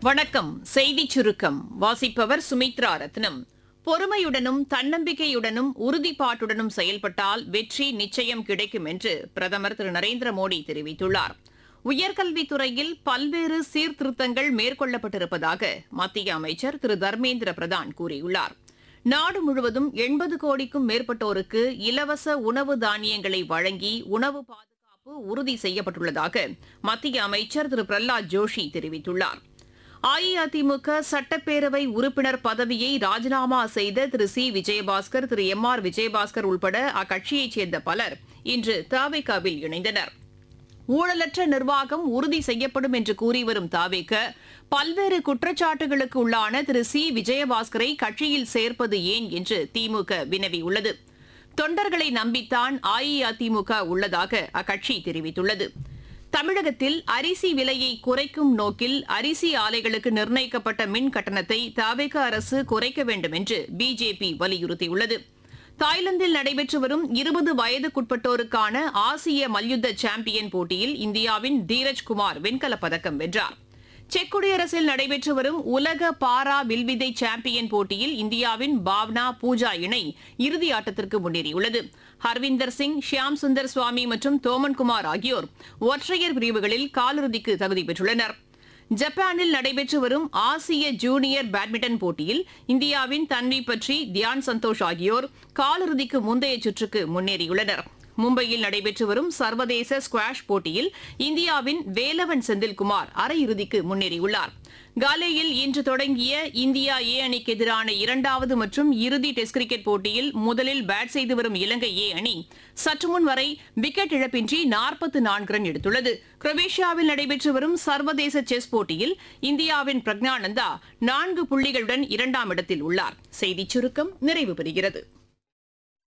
வணக்கம் செய்திச் சுருக்கம் வாசிப்பவர் சுமித்ரா ரத்னம் பொறுமையுடனும் தன்னம்பிக்கையுடனும் உறுதிப்பாட்டுடனும் செயல்பட்டால் வெற்றி நிச்சயம் கிடைக்கும் என்று பிரதமர் திரு நரேந்திர மோடி தெரிவித்துள்ளார் உயர்கல்வித்துறையில் பல்வேறு சீர்திருத்தங்கள் மேற்கொள்ளப்பட்டிருப்பதாக மத்திய அமைச்சர் திரு தர்மேந்திர பிரதான் கூறியுள்ளார் நாடு முழுவதும் எண்பது கோடிக்கும் மேற்பட்டோருக்கு இலவச உணவு தானியங்களை வழங்கி உணவு பாதுகாப்பு உறுதி செய்யப்பட்டுள்ளதாக மத்திய அமைச்சர் திரு பிரஹ்லாத் ஜோஷி தெரிவித்துள்ளார் அஇஅதிமுக சட்டப்பேரவை உறுப்பினர் பதவியை ராஜினாமா செய்த Thiru C Vijayabaskar Thiru M R Vijayabaskar உள்பட அக்கட்சியைச் சேர்ந்த பலர் இன்று தாவேகாவில் இணைந்தனர் ஊழலற்ற நிர்வாகம் உறுதி செய்யப்படும் என்று கூறி வரும் தாவேக பல்வேறு குற்றச்சாட்டுகளுக்கு உள்ளான திரு சி விஜயபாஸ்கரை கட்சியில் சேர்ப்பது ஏன் என்று திமுக வினவியுள்ளது தொண்டர்களை நம்பித்தான் அஇஅதிமுக உள்ளதாக அக்கட்சி தெரிவித்துள்ளது தமிழகத்தில் அரிசி விலையை குறைக்கும் நோக்கில் அரிசி ஆலைகளுக்கு நிர்ணயிக்கப்பட்ட மின் கட்டணத்தை தவிக அரசு குறைக்க வேண்டும் என்று பிஜேபி வலியுறுத்தியுள்ளது தாய்லாந்தில் நடைபெற்று வரும் இருபது வயதுக்குட்பட்டோருக்கான ஆசிய மல்யுத்த சாம்பியன் போட்டியில் இந்தியாவின் தீரஜ் குமார் வெண்கலப் பதக்கம் வென்றார் செக் குடியரசில் நடைபெற்று வரும் உலக பாரா வில்வித்தை சாம்பியன் போட்டியில் இந்தியாவின் பாவ்னா பூஜா இணை இறுதி ஆட்டத்திற்கு முன்னேறியுள்ளது ஹர்விந்தர் சிங் ஷியாம் சுந்தர் சுவாமி மற்றும் தோமன்குமார் ஆகியோர் ஒற்றையர் பிரிவுகளில் காலிறுதிக்கு தகுதி பெற்றுள்ளனர் ஜப்பானில் நடைபெற்று வரும் ஆசிய ஜூனியர் பேட்மிண்டன் போட்டியில் இந்தியாவின் தன்வி பற்றி தியான் சந்தோஷ் ஆகியோர் காலிறுதிக்கு முந்தைய சுற்றுக்கு முன்னேறியுள்ளனர் மும்பையில் நடைபெற்று வரும் சர்வதேச ஸ்குவாஷ் போட்டியில் இந்தியாவின் வேலவன் செந்தில்குமார் அரையிறுதிக்கு முன்னேறியுள்ளார் காலேயில் இன்று தொடங்கிய இந்தியா ஏ அணிக்கு எதிரான இரண்டாவது மற்றும் இறுதி டெஸ்ட் கிரிக்கெட் போட்டியில் முதலில் பேட் செய்து வரும் இலங்கை ஏ அணி சற்று முன் வரை விக்கெட் இழப்பின்றி நாற்பத்து நான்கு ரன் எடுத்துள்ளது குரோவேஷியாவில் நடைபெற்று வரும் சர்வதேச செஸ் போட்டியில் இந்தியாவின் பிரக்ஞானந்தா நான்கு புள்ளிகளுடன் இரண்டாம் இடத்தில் உள்ளார் செய்திச் சுருக்கம் நிறைவு பெறுகிறது